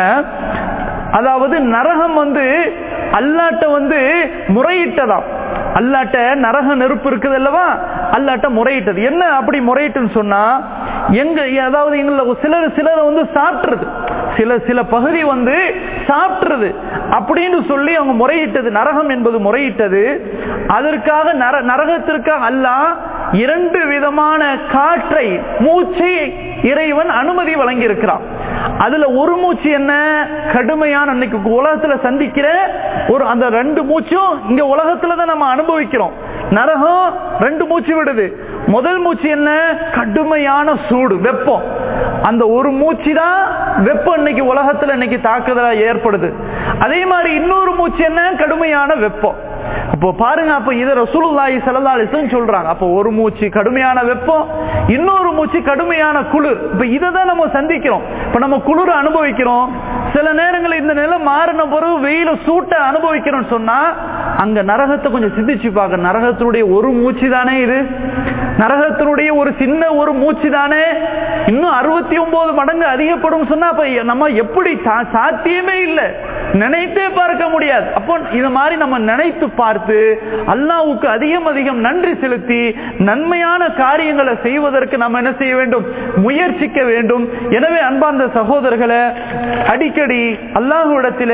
அதாவது நரகம் வந்து அல்லாட்ட வந்து முறையிட்டதாம் அல்லாட்ட நரக நெருப்பு இருக்குது அல்லவா அல்லாட்ட முறையிட்டது என்ன அப்படி முறையிட்டுன்னு சொன்னா எங்க அதாவது எங்கள சிலர் சிலர் வந்து சாப்பிட்டுறது சில சில பகுதி வந்து சாப்பிட்டுறது அப்படின்னு சொல்லி அவங்க முறையிட்டது நரகம் என்பது முறையிட்டது அதற்காக நர நரகத்திற்காக அல்ல இரண்டு விதமான காற்றை மூச்சை இறைவன் அனுமதி வழங்கி இருக்கிறான் அதுல ஒரு மூச்சு என்ன கடுமையான அன்னைக்கு உலகத்துல சந்திக்கிற ஒரு அந்த ரெண்டு மூச்சும் இங்க உலகத்துல தான் நம்ம அனுபவிக்கிறோம் நரகம் ரெண்டு மூச்சு விடுது முதல் மூச்சு என்ன கடுமையான சூடு வெப்பம் அந்த ஒரு மூச்சு தான் வெப்பம் இன்னைக்கு உலகத்துல இன்னைக்கு தாக்குதலா ஏற்படுது அதே மாதிரி இன்னொரு மூச்சு என்ன கடுமையான வெப்பம் அப்போ பாருங்க அப்ப இத ரசூலுல்லாஹி ஸல்லல்லாஹு அலைஹி வஸல்லம் சொல்றாங்க அப்போ ஒரு மூச்சு கடுமையான வெப்பம் இன்னொரு மூச்சு கடுமையான குளிர் இப்ப இதை தான் நம்ம சந்திக்கிறோம் இப்ப நம்ம குளிர் அனுபவிக்கிறோம் சில நேரங்களில் இந்த நிலை மாறின பிறகு வெயில சூட்ட அனுபவிக்கிறோம்னு சொன்னா அங்க நரகத்தை கொஞ்சம் சிந்திச்சு பார்க்க நரகத்தினுடைய ஒரு மூச்சு தானே இது நரகத்தினுடைய ஒரு சின்ன ஒரு மூச்சு தானே இன்னும் அறுபத்தி ஒன்பது மடங்கு அதிகப்படும் சொன்னா அப்ப நம்ம எப்படி சாத்தியமே இல்லை நினைத்தே பார்க்க முடியாது அப்போ இது மாதிரி நம்ம நினைத்து பார்த்து அல்லாவுக்கு அதிகம் அதிகம் நன்றி செலுத்தி நன்மையான காரியங்களை செய்வதற்கு நம்ம என்ன செய்ய வேண்டும் முயற்சிக்க வேண்டும் எனவே அன்பார்ந்த சகோதரர்களை அடிக்கடி அல்லாஹுவிடத்தில்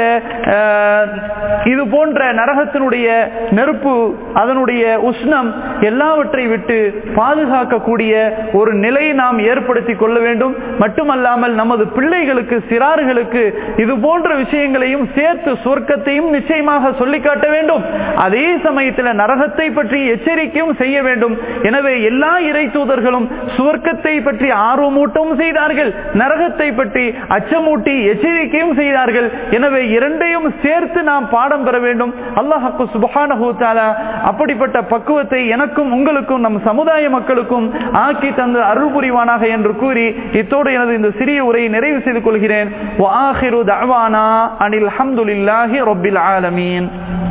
இது போன்ற நரகத்தினுடைய நெருப்பு அதனுடைய உஷ்ணம் எல்லாவற்றை விட்டு பாதுகாக்கக்கூடிய ஒரு நிலையை நாம் ஏற்படுத்தி கொள்ள வேண்டும் மட்டுமல்லாமல் நமது பிள்ளைகளுக்கு சிறார்களுக்கு இது போன்ற விஷயங்களையும் சேர்த்து சொர்க்கத்தையும் நிச்சயமாக சொல்லி காட்ட வேண்டும் அதே சமயத்தில் நரகத்தை பற்றி எச்சரிக்கையும் செய்ய வேண்டும் எனவே எல்லா இறை தூதர்களும் சுவர்க்கத்தை பற்றி ஆர்வமூட்டவும் செய்தார்கள் நரகத்தை பற்றி அச்சமூட்டி எச்சரிக்கையும் செய்தார்கள் எனவே இரண்டையும் சேர்த்து நாம் பாடம் பெற வேண்டும் அல்லாஹு சுபஹானஹு தஆலா அப்படிப்பட்ட பக்குவத்தை எனக்கும் உங்களுக்கும் நம் சமுதாய மக்களுக்கும் ஆக்கி தந்து அருள் புரிவானாக என்று கூறி இத்தோடு எனது இந்த சிறிய உரையை நிறைவு செய்து கொள்கிறேன் وآخر دعوانا أن الحمد لله رب العالمين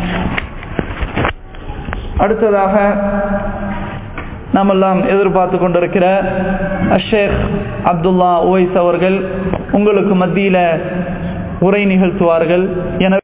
அடுத்ததாக நாமெல்லாம் எதிர்பார்த்து கொண்டிருக்கிற அஷேக் அப்துல்லா ஓய்ஸ் அவர்கள் உங்களுக்கு மத்தியில உரை நிகழ்த்துவார்கள் எனவே